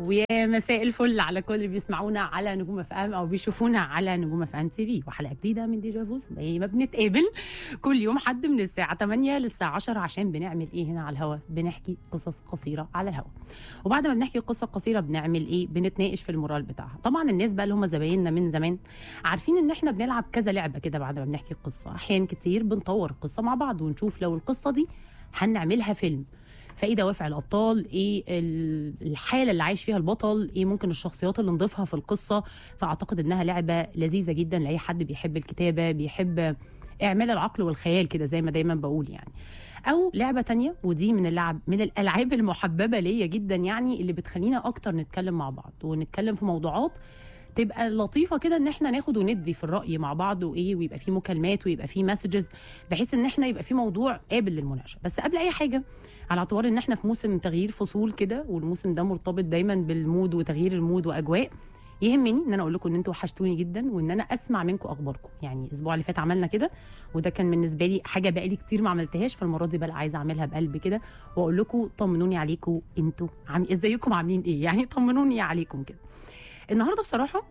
ويا مساء الفل على كل اللي بيسمعونا على نجوم اف ام او بيشوفونا على نجوم اف ام تي في وحلقه جديده من ديجا فوز زي ما بنتقابل كل يوم حد من الساعه 8 للساعه 10 عشان بنعمل ايه هنا على الهوا بنحكي قصص قصيره على الهوا وبعد ما بنحكي قصه قصيره بنعمل ايه بنتناقش في المورال بتاعها طبعا الناس بقى اللي هم زبايننا من زمان عارفين ان احنا بنلعب كذا لعبه كده بعد ما بنحكي القصه احيان كتير بنطور القصه مع بعض ونشوف لو القصه دي هنعملها فيلم فايه دوافع الابطال ايه ال- الحاله اللي عايش فيها البطل ايه ممكن الشخصيات اللي نضيفها في القصه فاعتقد انها لعبه لذيذه جدا لاي حد بيحب الكتابه بيحب اعمال العقل والخيال كده زي ما دايما بقول يعني او لعبه تانية ودي من اللعب من الالعاب المحببه ليا جدا يعني اللي بتخلينا اكتر نتكلم مع بعض ونتكلم في موضوعات تبقى لطيفه كده ان احنا ناخد وندي في الراي مع بعض وايه ويبقى في مكالمات ويبقى في مسجز بحيث ان احنا يبقى في موضوع قابل للمناقشه بس قبل اي حاجه على اعتبار ان احنا في موسم تغيير فصول كده والموسم ده مرتبط دايما بالمود وتغيير المود واجواء يهمني ان انا اقول لكم ان انتوا وحشتوني جدا وان انا اسمع منكم اخباركم يعني الاسبوع اللي فات عملنا كده وده كان بالنسبه لي حاجه بقالي كتير ما عملتهاش فالمره دي بقى عايزه اعملها بقلب كده واقول لكم طمنوني عليكم انتوا عم ازيكم عاملين ايه يعني طمنوني عليكم كده النهارده بصراحه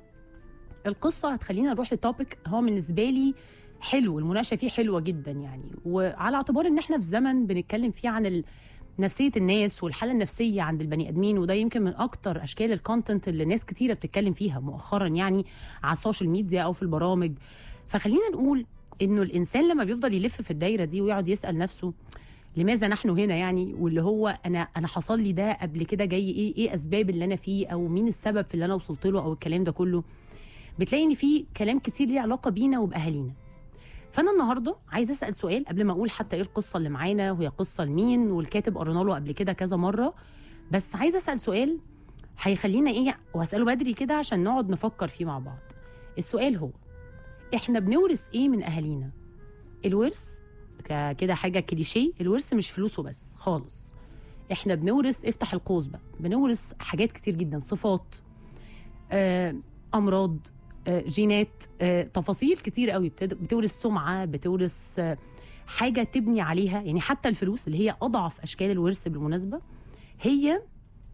القصه هتخلينا نروح لتوبيك هو بالنسبه لي حلو المناقشه فيه حلوه جدا يعني وعلى اعتبار ان احنا في زمن بنتكلم فيه عن ال... نفسيه الناس والحاله النفسيه عند البني ادمين وده يمكن من اكتر اشكال الكونتنت اللي ناس كتيره بتتكلم فيها مؤخرا يعني على السوشيال ميديا او في البرامج فخلينا نقول انه الانسان لما بيفضل يلف في الدايره دي ويقعد يسال نفسه لماذا نحن هنا يعني واللي هو انا انا حصل لي ده قبل كده جاي ايه ايه اسباب اللي انا فيه او مين السبب في اللي انا وصلت له او الكلام ده كله بتلاقي ان في كلام كتير ليه علاقه بينا وباهالينا فانا النهارده عايزه اسال سؤال قبل ما اقول حتى ايه القصه اللي معانا وهي قصه لمين والكاتب قرينا له قبل كده كذا مره بس عايزه اسال سؤال هيخلينا ايه وهساله بدري كده عشان نقعد نفكر فيه مع بعض السؤال هو احنا بنورث ايه من اهالينا الورث ك- كده حاجه كليشيه الورث مش فلوسه بس خالص احنا بنورث افتح القوس بقى بنورث حاجات كتير جدا صفات آه، امراض آه، جينات آه، تفاصيل كتير قوي بتد- بتورث سمعه بتورث آه، حاجه تبني عليها يعني حتى الفلوس اللي هي اضعف اشكال الورث بالمناسبه هي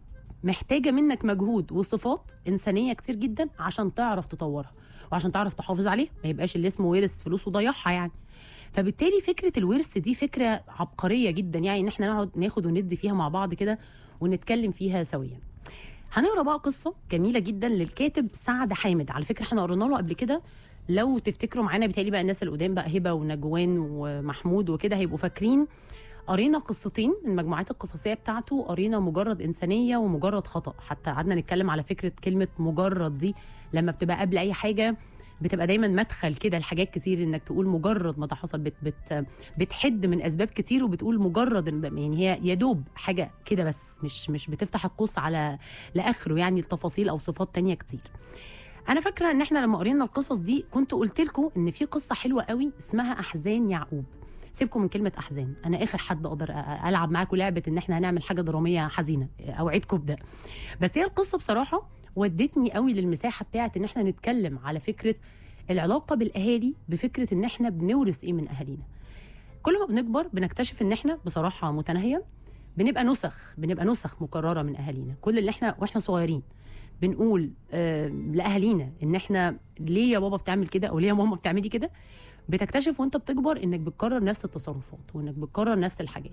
محتاجه منك مجهود وصفات انسانيه كتير جدا عشان تعرف تطورها وعشان تعرف تحافظ عليها ما يبقاش اللي اسمه ورث فلوس وضيعها يعني فبالتالي فكره الورث دي فكره عبقريه جدا يعني ان احنا نقعد ناخد وندي فيها مع بعض كده ونتكلم فيها سويا هنقرا بقى قصه جميله جدا للكاتب سعد حامد على فكره احنا قرينا له قبل كده لو تفتكروا معانا بيتهيألي بقى الناس القدام بقى هبه ونجوان ومحمود وكده هيبقوا فاكرين قرينا قصتين من المجموعات القصصيه بتاعته قرينا مجرد انسانيه ومجرد خطا حتى قعدنا نتكلم على فكره كلمه مجرد دي لما بتبقى قبل اي حاجه بتبقى دايما مدخل كده لحاجات كتير انك تقول مجرد ما ده حصل بت بت بتحد من اسباب كتير وبتقول مجرد إن ده- يعني هي يا دوب حاجه كده بس مش مش بتفتح القوس على لاخره يعني التفاصيل او صفات تانية كتير انا فاكره ان احنا لما قرينا القصص دي كنت قلت لكم ان في قصه حلوه قوي اسمها احزان يعقوب سيبكم من كلمه احزان انا اخر حد اقدر أ- أ- العب معاكم لعبه ان احنا هنعمل حاجه دراميه حزينه اوعدكم بده بس هي القصه بصراحه ودتني قوي للمساحه بتاعت ان احنا نتكلم على فكره العلاقه بالاهالي بفكره ان احنا بنورث ايه من اهالينا كل ما بنكبر بنكتشف ان احنا بصراحه متناهيه بنبقى نسخ بنبقى نسخ مكرره من اهالينا كل اللي احنا واحنا صغيرين بنقول آه لاهالينا ان احنا ليه يا بابا بتعمل كده او ليه يا ماما بتعملي كده بتكتشف وانت بتكبر انك بتكرر نفس التصرفات وانك بتكرر نفس الحاجات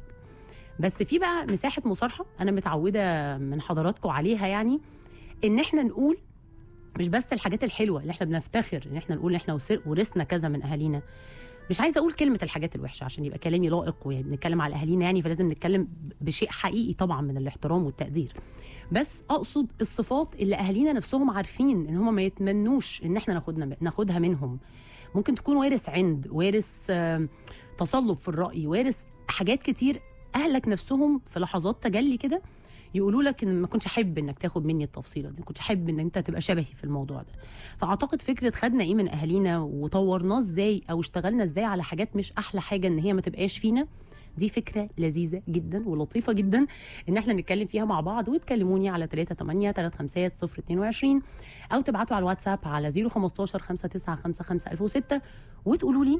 بس في بقى مساحه مصارحه انا متعوده من حضراتكم عليها يعني ان احنا نقول مش بس الحاجات الحلوه اللي احنا بنفتخر ان احنا نقول ان احنا وسر- ورثنا كذا من اهالينا مش عايزه اقول كلمه الحاجات الوحشه عشان يبقى كلامي لائق وبنتكلم على اهالينا يعني فلازم نتكلم بشيء حقيقي طبعا من الاحترام والتقدير بس اقصد الصفات اللي اهالينا نفسهم عارفين ان هم ما يتمنوش ان احنا ناخدنا ناخدها منهم ممكن تكون وارث عند وارث آم، تصلب في الراي وارث حاجات كتير اهلك نفسهم في لحظات تجلي كده يقولوا لك ان ما كنتش احب انك تاخد مني التفصيله دي ما كنتش احب ان انت تبقى شبهي في الموضوع ده فاعتقد فكره خدنا ايه من اهالينا وطورناه ازاي او اشتغلنا ازاي على حاجات مش احلى حاجه ان هي ما تبقاش فينا دي فكره لذيذه جدا ولطيفه جدا ان احنا نتكلم فيها مع بعض وتكلموني على 38 350 022 او تبعتوا على الواتساب على 015 5955006 وتقولوا لي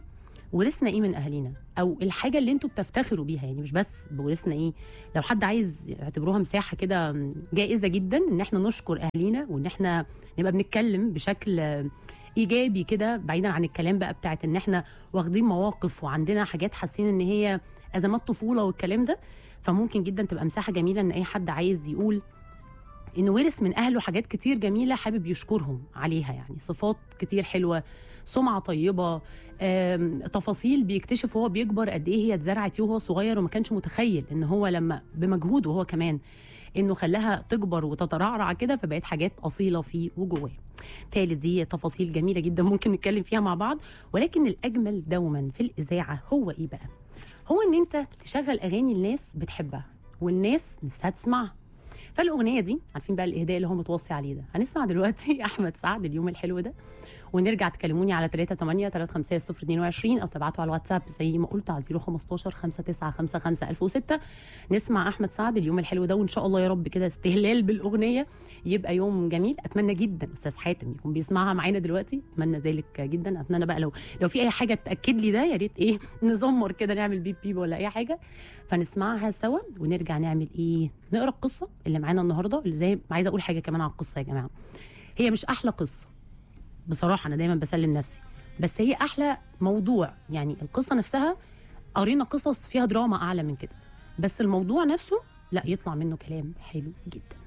ورثنا ايه من اهالينا او الحاجه اللي انتوا بتفتخروا بيها يعني مش بس بورثنا ايه لو حد عايز يعتبروها مساحه كده جائزه جدا ان احنا نشكر اهالينا وان احنا نبقى بنتكلم بشكل ايجابي كده بعيدا عن الكلام بقى بتاعت ان احنا واخدين مواقف وعندنا حاجات حاسين ان هي ازمات طفوله والكلام ده فممكن جدا تبقى مساحه جميله ان اي حد عايز يقول انه ورث من اهله حاجات كتير جميله حابب يشكرهم عليها يعني صفات كتير حلوه سمعه طيبه آم، تفاصيل بيكتشف وهو بيكبر قد ايه هي اتزرعت فيه وهو صغير وما كانش متخيل ان هو لما بمجهوده هو كمان انه خلاها تكبر وتترعرع كده فبقت حاجات اصيله فيه وجواه. تالت دي تفاصيل جميله جدا ممكن نتكلم فيها مع بعض ولكن الاجمل دوما في الاذاعه هو ايه بقى؟ هو ان انت تشغل اغاني الناس بتحبها والناس نفسها تسمعها. فالاغنيه دي عارفين بقى الاهداء اللي هو متوصي عليه ده هنسمع دلوقتي احمد سعد اليوم الحلو ده ونرجع تكلموني على 3 8 3 5 0 22 او تبعتوا على الواتساب زي ما قلت على 015 5 9 5 5 1006 نسمع احمد سعد اليوم الحلو ده وان شاء الله يا رب كده استهلال بالاغنيه يبقى يوم جميل اتمنى جدا استاذ حاتم يكون بيسمعها معانا دلوقتي اتمنى ذلك جدا اتمنى بقى لو لو في اي حاجه تاكد لي ده يا ريت ايه نزمر كده نعمل بيب بيب ولا اي حاجه فنسمعها سوا ونرجع نعمل ايه نقرا القصه اللي معانا النهارده اللي زي عايزه اقول حاجه كمان على القصه يا جماعه هي مش احلى قصه بصراحه انا دايما بسلم نفسي بس هي احلى موضوع يعني القصه نفسها قرينا قصص فيها دراما اعلى من كده بس الموضوع نفسه لا يطلع منه كلام حلو جدا